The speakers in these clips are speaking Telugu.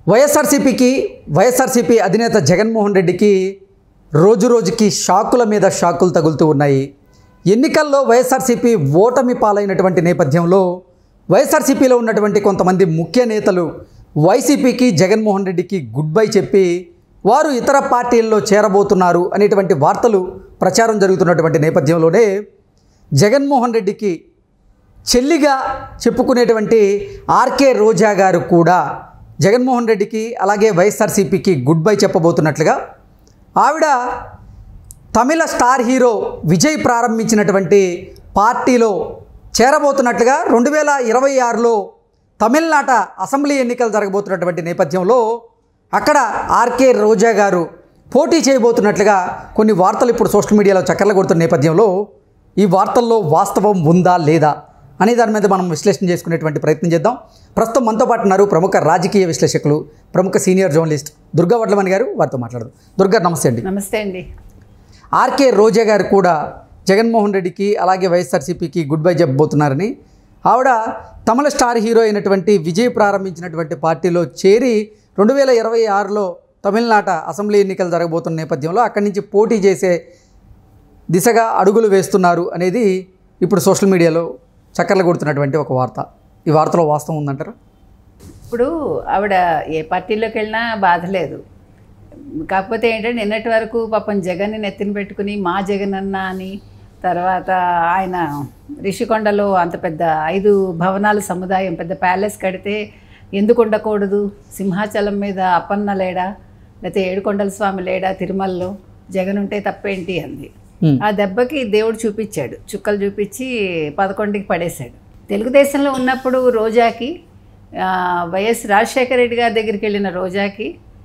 వైఎస్ఆర్సీపీకి వైఎస్ఆర్సీపీ అధినేత జగన్మోహన్ రెడ్డికి రోజు రోజుకి షాకుల మీద షాకులు తగులుతూ ఉన్నాయి ఎన్నికల్లో వైఎస్ఆర్సీపీ ఓటమి పాలైనటువంటి నేపథ్యంలో వైఎస్ఆర్సీపీలో ఉన్నటువంటి కొంతమంది ముఖ్య నేతలు వైసీపీకి జగన్మోహన్ రెడ్డికి గుడ్ బై చెప్పి వారు ఇతర పార్టీల్లో చేరబోతున్నారు అనేటువంటి వార్తలు ప్రచారం జరుగుతున్నటువంటి నేపథ్యంలోనే జగన్మోహన్ రెడ్డికి చెల్లిగా చెప్పుకునేటువంటి ఆర్కే రోజా గారు కూడా జగన్మోహన్ రెడ్డికి అలాగే వైఎస్ఆర్సీపీకి గుడ్ బై చెప్పబోతున్నట్లుగా ఆవిడ తమిళ స్టార్ హీరో విజయ్ ప్రారంభించినటువంటి పార్టీలో చేరబోతున్నట్లుగా రెండు వేల ఇరవై ఆరులో తమిళనాట అసెంబ్లీ ఎన్నికలు జరగబోతున్నటువంటి నేపథ్యంలో అక్కడ ఆర్కే రోజా గారు పోటీ చేయబోతున్నట్లుగా కొన్ని వార్తలు ఇప్పుడు సోషల్ మీడియాలో చక్కర్లు కొడుతున్న నేపథ్యంలో ఈ వార్తల్లో వాస్తవం ఉందా లేదా అనే దాని మీద మనం విశ్లేషణ చేసుకునేటువంటి ప్రయత్నం చేద్దాం ప్రస్తుతం మనతో పాటు ఉన్నారు ప్రముఖ రాజకీయ విశ్లేషకులు ప్రముఖ సీనియర్ జర్నలిస్ట్ దుర్గా వడ్లమణి గారు వారితో మాట్లాడదు దుర్గా నమస్తే అండి నమస్తే అండి ఆర్కే రోజా గారు కూడా జగన్మోహన్ రెడ్డికి అలాగే వైఎస్ఆర్సీపీకి గుడ్ బై చెప్పబోతున్నారని ఆవిడ తమిళ స్టార్ హీరో అయినటువంటి విజయ్ ప్రారంభించినటువంటి పార్టీలో చేరి రెండు వేల ఇరవై ఆరులో తమిళనాట అసెంబ్లీ ఎన్నికలు జరగబోతున్న నేపథ్యంలో అక్కడి నుంచి పోటీ చేసే దిశగా అడుగులు వేస్తున్నారు అనేది ఇప్పుడు సోషల్ మీడియాలో చక్కర్లు కొడుతున్నటువంటి ఒక వార్త ఈ వార్తలో వాస్తవం ఉందంటారా ఇప్పుడు ఆవిడ ఏ పార్టీలోకి వెళ్ళినా బాధ లేదు కాకపోతే ఏంటంటే నిన్నటి వరకు పాపం జగన్ని నెత్తిన పెట్టుకుని మా జగన్ అన్న అని తర్వాత ఆయన రిషికొండలో అంత పెద్ద ఐదు భవనాల సముదాయం పెద్ద ప్యాలెస్ కడితే ఎందుకు ఉండకూడదు సింహాచలం మీద అప్పన్న లేడా లేకపోతే ఏడుకొండల స్వామి లేడా తిరుమలలో జగన్ ఉంటే తప్పేంటి అంది హ్మ్. ఆ దెబ్బకి దేవుడు చూపించాడు చుక్కలు చూపించి పదకొండుకి పడేశాడు తెలుగుదేశంలో ఉన్నప్పుడు రోజాకి ఆ, వైఎస్ రాజశేఖర రెడ్డి గారి దగ్గరికి వెళ్ళిన రోజాకి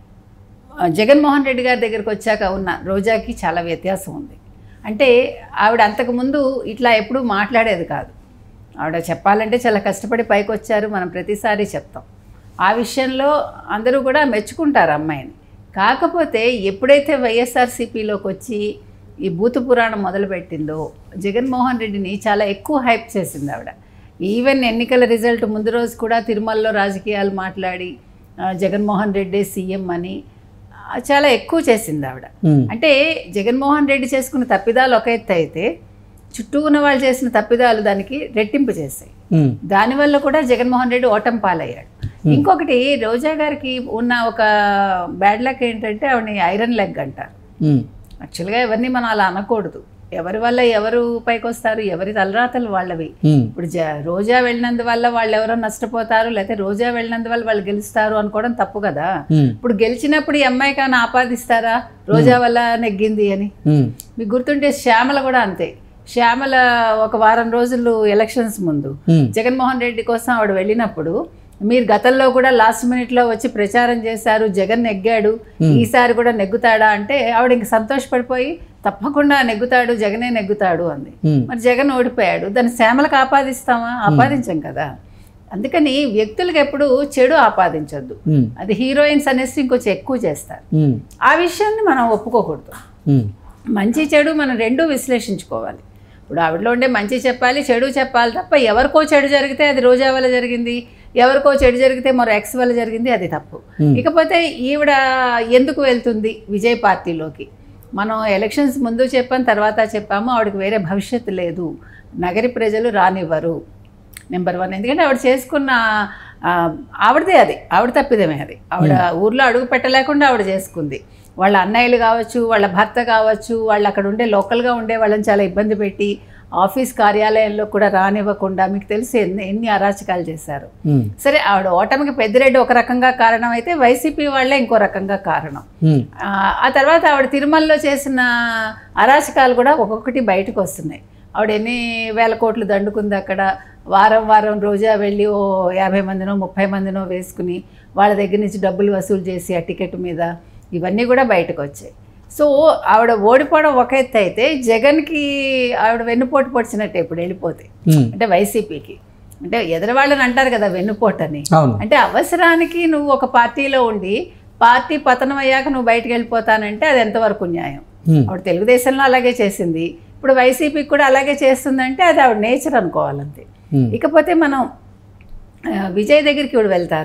ఆ, జగన్మోహన్ రెడ్డి గారి దగ్గరికి వచ్చాక ఉన్న రోజాకి చాలా వ్యత్యాసం ఉంది అంటే ఆవిడ అంతకుముందు ఇట్లా ఎప్పుడూ మాట్లాడేది కాదు ఆవిడ చెప్పాలంటే చాలా కష్టపడి పైకి వచ్చారు మనం ప్రతిసారి చెప్తాం ఆ విషయంలో అందరూ కూడా మెచ్చుకుంటారు అమ్మాయిని కాకపోతే ఎప్పుడైతే వైఎస్ఆర్సీపీలోకి వచ్చి ఈ భూత పురాణం మొదలుపెట్టిందో జగన్మోహన్ రెడ్డిని చాలా ఎక్కువ హైప్ చేసింది ఆవిడ ఈవెన్ ఎన్నికల రిజల్ట్ ముందు రోజు కూడా తిరుమలలో రాజకీయాలు మాట్లాడి ఆ, జగన్మోహన్ రెడ్డి సీఎం అని ఆ, చాలా ఎక్కువ చేసింది ఆవిడ హ్మ్. అంటే జగన్మోహన్ రెడ్డి చేసుకున్న తప్పిదాలు ఒక ఎత్తు అయితే చుట్టూ ఉన్న వాళ్ళు చేసిన తప్పిదాలు దానికి రెట్టింపు చేశాయి హ్మ్. దానివల్ల కూడా జగన్మోహన్ రెడ్డి ఓటం పాలయ్యాడు ఇంకొకటి రోజా గారికి ఉన్న ఒక బ్యాడ్ లక్ ఏంటంటే ఆవిడని ఐరన్ లెగ్ అంటారు హ్మ్. యాక్చువల్గా ఎవరిని మనం అలా అనకూడదు ఎవరి వల్ల ఎవరు పైకి వస్తారు ఎవరి తలరాతలు వాళ్ళవి హ్మ్. ఇప్పుడు జ రోజా వెళ్ళినందువల్ల వాళ్ళు ఎవరో నష్టపోతారు లేకపోతే రోజా వెళ్ళినందువల్ల వాళ్ళు గెలుస్తారు అనుకోవడం తప్పు కదా హ్మ్. ఇప్పుడు గెలిచినప్పుడు ఈ అమ్మాయికి ఏమైనా ఆపాదిస్తారా రోజా వల్ల నెగ్గింది అని హ్మ్. మీకు గుర్తుంటే శ్యామల కూడా అంతే శ్యామల ఒక వారం రోజులు ఎలక్షన్స్ ముందు హ్మ్. జగన్మోహన్ రెడ్డి కోసం ఆవిడ వెళ్ళినప్పుడు మీరు గతంలో కూడా లాస్ట్ మినిట్లో వచ్చి ప్రచారం చేశారు జగన్ నెగ్గాడు ఈసారి కూడా నెగ్గుతాడా అంటే ఆవిడ ఇంక సంతోషపడిపోయి తప్పకుండా నెగ్గుతాడు జగనే నెగ్గుతాడు అంది హ్మ్. మరి జగన్ ఓడిపోయాడు దాన్ని శ్యామలకు ఆపాదిస్తామా ఆపాదించం కదా అందుకని వ్యక్తులకు ఎప్పుడు చెడు ఆపాదించొద్దు హ్మ్. అది హీరోయిన్స్ అనేసి ఇంకొంచెం ఎక్కువ చేస్తారు హ్మ్. ఆ విషయాన్ని మనం ఒప్పుకోకూడదు హ్మ్. మంచి చెడు మనం రెండూ విశ్లేషించుకోవాలి ఇప్పుడు ఆవిడలో ఉండే మంచి చెప్పాలి చెడు చెప్పాలి తప్ప ఎవరికో చెడు జరిగితే అది రోజా వల్ల జరిగింది ఎవరికో చెడు జరిగితే మరో ఎక్స్ వల్ల జరిగింది అది తప్పు ఇకపోతే ఈవిడ ఎందుకు వెళ్తుంది విజయ్ పార్టీలోకి మనం ఎలక్షన్స్ ముందు చెప్పాం తర్వాత చెప్పాము ఆవిడకి వేరే భవిష్యత్తు లేదు నగరి ప్రజలు రానివ్వరు నెంబర్ వన్ ఎందుకంటే ఆవిడ చేసుకున్న ఆ, ఆవిడదే అది ఆవిడ తప్పిదమే అది ఆవిడ ఊర్లో అడుగు పెట్టలేకుండా ఆవిడ చేసుకుంది వాళ్ళ అన్నయ్యలు కావచ్చు వాళ్ళ భర్త కావచ్చు వాళ్ళు అక్కడ ఉండే లోకల్గా ఉండే వాళ్ళని చాలా ఇబ్బంది పెట్టి ఆఫీస్ కార్యాలయంలో కూడా రానివ్వకుండా మీకు తెలిసి ఎన్ని ఎన్ని అరాచకాలు చేశారు హ్మ్. సరే ఆవిడ ఓటమికి పెద్దిరెడ్డి ఒక రకంగా కారణం అయితే వైసీపీ వాళ్ళే ఇంకో రకంగా కారణం హ్మ్. ఆ, ఆ తర్వాత ఆవిడ తిరుమలలో చేసిన అరాచకాలు కూడా ఒక్కొక్కటి బయటకు వస్తున్నాయి ఆవిడ ఎన్ని వేల కోట్లు దండుకుంది అక్కడ వారం వారం రోజా వెళ్ళి ఓ యాభై మందినో ముప్పై మందినో వేసుకుని వాళ్ళ దగ్గర నుంచి డబ్బులు వసూలు చేసి ఆ టికెట్ మీద ఇవన్నీ కూడా బయటకు వచ్చాయి సో ఆవిడ ఓడిపోవడం ఒక ఎత్తు అయితే జగన్కి ఆవిడ వెన్నుపోటు పొడిచినట్టే ఇప్పుడు వెళ్ళిపోతే హ్మ్. అంటే వైసీపీకి అంటే ఎదరవాళ్ళని అంటారు కదా వెన్నుపోటు అని అవును అంటే అవసరానికి నువ్వు ఒక పార్టీలో ఉండి పార్టీ పతనం అయ్యాక నువ్వు బయటకు వెళ్ళిపోతానంటే అది ఎంతవరకు న్యాయం హ్మ్. ఆవిడ తెలుగుదేశంలో అలాగే చేసింది ఇప్పుడు వైసీపీకి కూడా అలాగే చేస్తుందంటే అది ఆవిడ నేచర్ అనుకోవాలంతే హ్మ్. ఇకపోతే మనం ఆ, విజయ్ దగ్గరికి ఇప్పుడు వెళ్తారు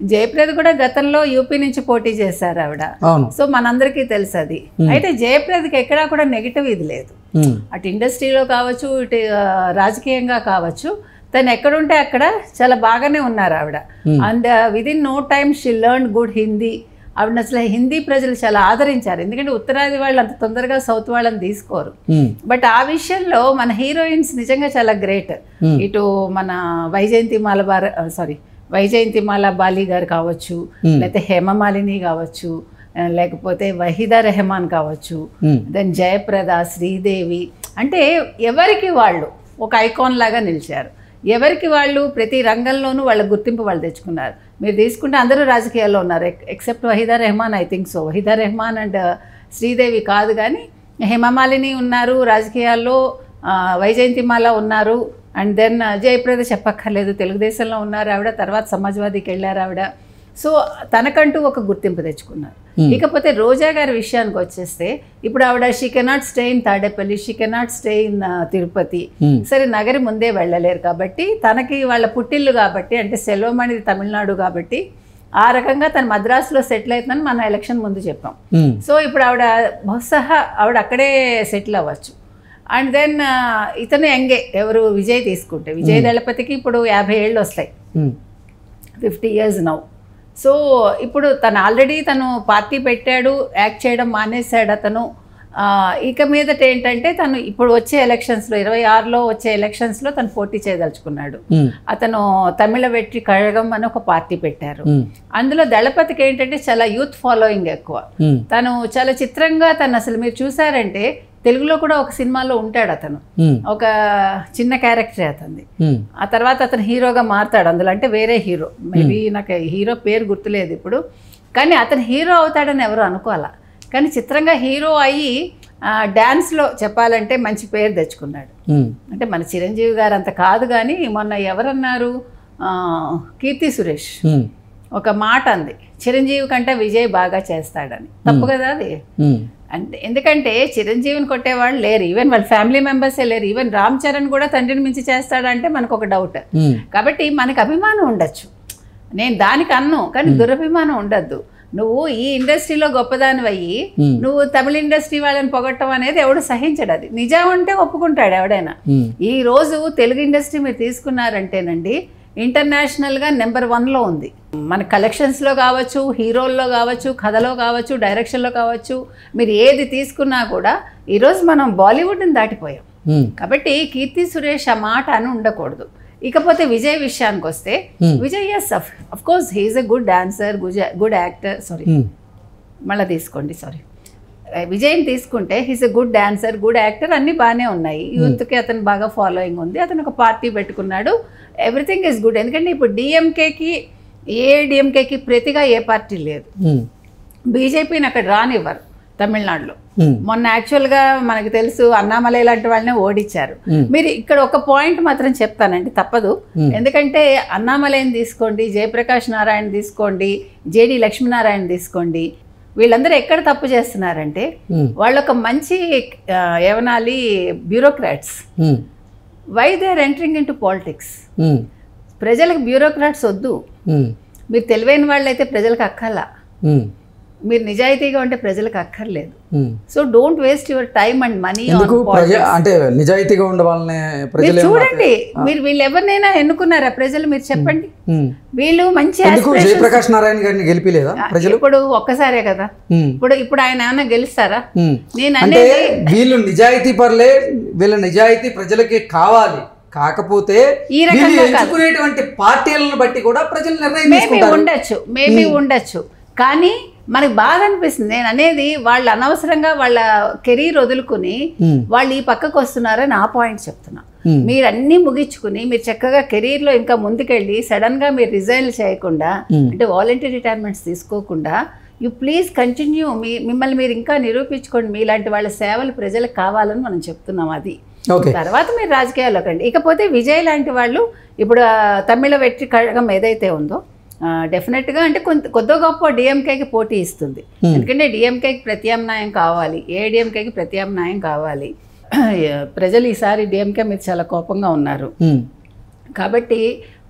జయప్రద కూడా గతంలో యూపీ నుంచి పోటీ చేశారు ఆవిడ అవును సో మనందరికీ తెలుసు అది అయితే జయప్రదకి ఎక్కడా కూడా నెగిటివ్ ఇది లేదు ఉమ్, అటు ఇండస్ట్రీలో కావచ్చు ఇటు ఆ, రాజకీయంగా కావచ్చు తను ఎక్కడుంటే అక్కడ చాలా బాగానే ఉన్నారు ఆవిడ and within no time she learn good Hindi ఆవిడ అసలు హిందీ ప్రజలు చాలా ఆదరించారు ఎందుకంటే ఉత్తరాది వాళ్ళు అంత తొందరగా సౌత్ వాళ్ళని తీసుకోరు ఉమ్, బట్ ఆ విషయంలో మన హీరోయిన్స్ నిజంగా చాలా గ్రేట్ ఇటు మన వైజయంతి మాలబార్ సారీ వైజయంతి మాల బాలి గారు కావచ్చు లేకపోతే హేమమాలిని కావచ్చు ఆ, లేకపోతే వహీదా రెహమాన్ కావచ్చు ఉమ్, దెన్ జయప్రద శ్రీదేవి అంటే ఎవరికి వాళ్ళు ఒక ఐకాన్ లాగా నిలిచారు ఎవరికి వాళ్ళు ప్రతి రంగంలోనూ వాళ్ళ గుర్తింపు వాళ్ళు తెచ్చుకున్నారు మీరు తీసుకుంటే అందరూ రాజకీయాల్లో ఉన్నారు except Waheeda Rehman I think so Waheeda Rehman and Sridevi కాదు కానీ హేమమాలిని ఉన్నారు రాజకీయాల్లో ఆ, వైజయంతిమాల ఉన్నారు అండ్ దెన్ జయప్రద చెప్పక్కర్లేదు తెలుగుదేశంలో ఉన్నారు ఆవిడ తర్వాత సమాజ్వాదీకి వెళ్ళారు ఆవిడ సో తనకంటూ ఒక గుర్తింపు తెచ్చుకున్నారు ఇకపోతే రోజా గారి విషయానికి వచ్చేస్తే ఇప్పుడు ఆవిడ she cannot stay in Tadepalli she cannot stay in Tirupati Hmm. సరే నగరి ముందే వెళ్ళలేరు కాబట్టి తనకి వాళ్ళ పుట్టిల్లు కాబట్టి అంటే సెల్వమణిది తమిళనాడు కాబట్టి ఆ రకంగా తను మద్రాసులో సెటిల్ అవుతుందని మనం ఎలక్షన్ ముందు చెప్పాం ఉమ్, సో ఇప్పుడు ఆవిడ బహుశా ఆవిడ అక్కడే సెటిల్ అవ్వచ్చు అండ్ దెన్ ఇతను ఎంగే ఎవరు విజయ్ తీసుకుంటే విజయ్ దళపతికి ఇప్పుడు యాభై ఏళ్ళు వస్తాయి um, fifty years now so ఇప్పుడు తను ఆల్రెడీ తను పార్టీ పెట్టాడు యాక్ట్ చేయడం మానేశాడు అతను ఆ, ఇక మీదట ఏంటంటే తను ఇప్పుడు వచ్చే ఎలక్షన్స్లో ఇరవై ఆరులో వచ్చే ఎలక్షన్స్లో తను పోటీ చేయదలుచుకున్నాడు ఉమ్, అతను తమిళ వెట్రి కழగం అని ఒక పార్టీ పెట్టారు ఉమ్, అందులో దళపతికి ఏంటంటే చాలా యూత్ ఫాలోయింగ్ ఎక్కువ ఉమ్, తను చాలా చిత్రంగా తను అసలు మీరు చూసారంటే తెలుగులో కూడా ఒక సినిమాలో ఉంటాడు అతను ఉమ్, ఒక చిన్న క్యారెక్టర్ అతనిది ఉమ్, ఆ తర్వాత అతను హీరోగా మారుతాడు అందులో అంటే వేరే హీరో మేబీ నాకు హీరో పేరు గుర్తులేదు ఇప్పుడు కానీ అతను హీరో అవుతాడని ఎవరు అనుకోవాలా కానీ చిత్రంగా హీరో అయ్యి ఆ, డాన్స్లో చెప్పాలంటే మంచి పేరు తెచ్చుకున్నాడు ఉమ్, అంటే మన చిరంజీవి గారు అంత కాదు కానీ మొన్న ఎవరన్నారు ఆ, కీర్తి సురేష్ ఉమ్, ఒక మాట అంది చిరంజీవి కంటే విజయ్ బాగా చేస్తాడని తప్పు కదా అది ఉమ్, అంటే ఎందుకంటే చిరంజీవిని కొట్టేవాళ్ళు లేరు ఈవెన్ వాళ్ళ ఫ్యామిలీ మెంబర్సే లేరు ఈవెన్ రామ్ చరణ్ కూడా తండ్రిని మించి చేస్తాడంటే మనకు ఒక డౌట్ ఉమ్, కాబట్టి మనకు అభిమానం ఉండొచ్చు నేను దానికి అన్ను కానీ దురభిమానం ఉండద్దు నువ్వు ఈ ఇండస్ట్రీలో గొప్పదాని అయ్యి Hmm. నువ్వు తమిళ ఇండస్ట్రీ వాళ్ళని పొగట్టం అనేది ఎవడు సహించడు అది నిజం అంటే ఒప్పుకుంటాడు ఎవడైనా ఉమ్, ఈ రోజు తెలుగు ఇండస్ట్రీ మీరు తీసుకున్నారంటేనండి ఇంటర్నేషనల్గా నెంబర్ వన్లో ఉంది మన కలెక్షన్స్లో కావచ్చు హీరోల్లో కావచ్చు కథలో కావచ్చు డైరెక్షన్లో కావచ్చు మీరు ఏది తీసుకున్నా కూడా ఈరోజు మనం బాలీవుడ్ని దాటిపోయాం ఉమ్, కాబట్టి కీర్తి సురేష్ ఆ మాట అని ఉండకూడదు ఇకపోతే విజయ్ విషయానికి వస్తే Hmm. Vijay yes of course he's a good dancer good actor sorry um, మళ్ళీ తీసుకోండి సారీ విజయ్ని తీసుకుంటే he's a good dancer good actor అన్నీ బాగానే ఉన్నాయి యూత్కి అతను బాగా ఫాలోయింగ్ ఉంది అతను ఒక పార్టీ పెట్టుకున్నాడు ఎవ్రీథింగ్ ఈజ్ గుడ్ ఎందుకంటే ఇప్పుడు డిఎంకేకి ఏ డిఎంకేకి ప్రతిగా ఏ పార్టీ లేదు ఉమ్, బీజేపీని అక్కడ రానివ్వరు తమిళనాడులో ఉమ్, మొన్న యాక్చువల్గా మనకు తెలుసు అన్నామలై లాంటి వాళ్ళనే ఓడించారు Hmm. మీరు ఇక్కడ ఒక పాయింట్ మాత్రం చెప్తానండి తప్పదు Hmm. ఎందుకంటే అన్నామలైని తీసుకోండి జయప్రకాష్ నారాయణ తీసుకోండి జేడి లక్ష్మీనారాయణ తీసుకోండి వీళ్ళందరూ ఎక్కడ తప్పు చేస్తున్నారంటే ఉమ్, వాళ్ళు ఒక మంచి ఆ, ఏమనాలి bureaucrats um, why they are entering into politics um, ప్రజలకు బ్యూరోక్రాట్స్ వద్దు ఉమ్. మీరు తెలివైన వాళ్ళైతే ప్రజలకు అక్కర్లా ఉమ్, మీరు నిజాయితీగా ఉంటే ప్రజలకు అక్కర్లేదు um. So don't waste your time and money ఎందుకు ప్రజ అంటే నిజాయితీగా ఉండే వాళ్ళని మీరు ప్రజలు ఏం చూడండి మీరు వీళ్ళు ఎవరినైనా ఎన్నుకున్నారా ప్రజలు మీరు చెప్పండి ఉమ్. వీళ్ళు మంచి ఎందుకు aspirations- జయప్రకాష్ నారాయణ గారిని గెలిపిలేదా ప్రజలు ఇప్పుడు ఒక్కసారే కదా ఉమ్, ఇప్పుడు ఇప్పుడు ఆయన ఏమైనా గెలుస్తారా ఉమ్. నేను అంటే అనేది వీళ్ళు నిజాయితీ పర్లే వీళ్ళ నిజాయితీ ప్రజలకి కావాలి కాకపోతే ఈ రకంగా వీళ్ళు కాదు. ఎంచుకునేటువంటి పార్టీలను బట్టి కూడా ప్రజలు నిర్ణయం మేబీ తీసుకుంటారు ఉండొచ్చు మేబీ ఉండొచ్చు కానీ మనకి బాధ అనిపిస్తుంది నేను అనేది వాళ్ళు అనవసరంగా వాళ్ళ కెరీర్ వదులుకుని ఉమ్, వాళ్ళు ఈ పక్కకు వస్తున్నారని ఆ పాయింట్ చెప్తున్నా ఉమ్, మీరు అన్నీ ముగించుకుని మీరు చక్కగా కెరీర్లో ఇంకా ముందుకెళ్ళి సడన్గా మీరు రిజైన్ చేయకుండా Hmm. అంటే వాలంటీర్ రిటైర్మెంట్స్ తీసుకోకుండా యు ప్లీజ్ కంటిన్యూ మీ మిమ్మల్ని మీరు ఇంకా నిరూపించుకోండి మీలాంటి వాళ్ళ సేవలు ప్రజలకు కావాలని మనం చెప్తున్నాం అది ఓకే తర్వాత మీరు రాజకీయాల్లోకి రండి ఇకపోతే విజయ్ లాంటి వాళ్ళు ఇప్పుడు ఆ, తమిళ వెట్రి కழகம் ఏదైతే ఉందో డెఫినెట్గా అంటే కొంత కొద్ది గొప్ప డిఎంకేకి పోటీ ఇస్తుంది Hmm. ఎందుకంటే డిఎంకేకి ప్రత్యామ్నాయం కావాలి ఏడిఎంకేకి ప్రత్యామ్నాయం కావాలి ప్రజలు ఈసారి డిఎంకే మీద చాలా కోపంగా ఉన్నారు ఉమ్, కాబట్టి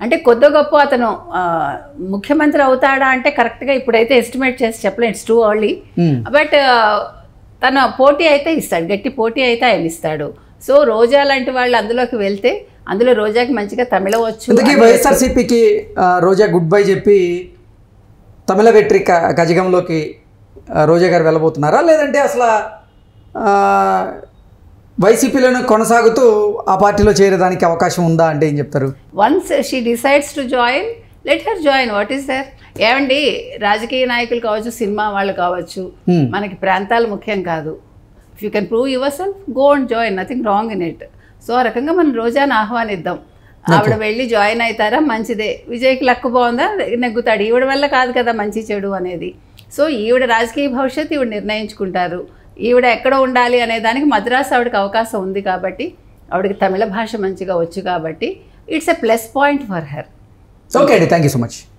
అంటే కొద్ది గొప్ప అతను ఆ, ముఖ్యమంత్రి అవుతాడా అంటే కరెక్ట్గా ఇప్పుడైతే ఎస్టిమేట్ చేసి చెప్పలేం it's too only hmm. But తన పోటీ అయితే ఇస్తాడు గట్టి పోటీ అయితే ఆయన ఇస్తాడు సో రోజా లాంటి వాళ్ళు అందులోకి వెళ్తే అందులో రోజాకి మంచిగా తమిళ వచ్చు ఇంతకీ వైఎస్ఆర్సీపీకి ఆ, రోజా గుడ్ బై చెప్పి తమిళ వెట్రి క- కజగంలోకి ఆ, రోజా గారు వెళ్ళబోతున్నారా లేదంటే అసలు ఆ, వైసీపీలోనే కొనసాగుతూ ఆ పార్టీలో చేరేదానికి అవకాశం ఉందా అంటే ఏం చెప్తారు once she decides to join let her join what is there ఏమండి రాజకీయ నాయకులు కావచ్చు సినిమా వాళ్ళు కావచ్చు Hmm. మనకి ప్రాంతాలు ముఖ్యం కాదు if you can prove yourself go and join nothing wrong in it so ఆ రకంగా మనం రోజాను ఆహ్వానిద్దాం ఆవిడ వెళ్ళి జాయిన్ అవుతారా మంచిదే విజయ్కి లక్కు బాగుందా నెగ్గుతాడు ఈవిడ వల్ల కాదు కదా మంచి చెడు అనేది సో ఈవిడ రాజకీయ భవిష్యత్తు ఈవిడ నిర్ణయించుకుంటారు ఈవిడ ఎక్కడ ఉండాలి అనే దానికి మద్రాసు ఆవిడకి అవకాశం ఉంది కాబట్టి ఆవిడకి తమిళ భాష మంచిగా వచ్చు కాబట్టి it's a plus point for her okay అండి థ్యాంక్ యూ సో మచ్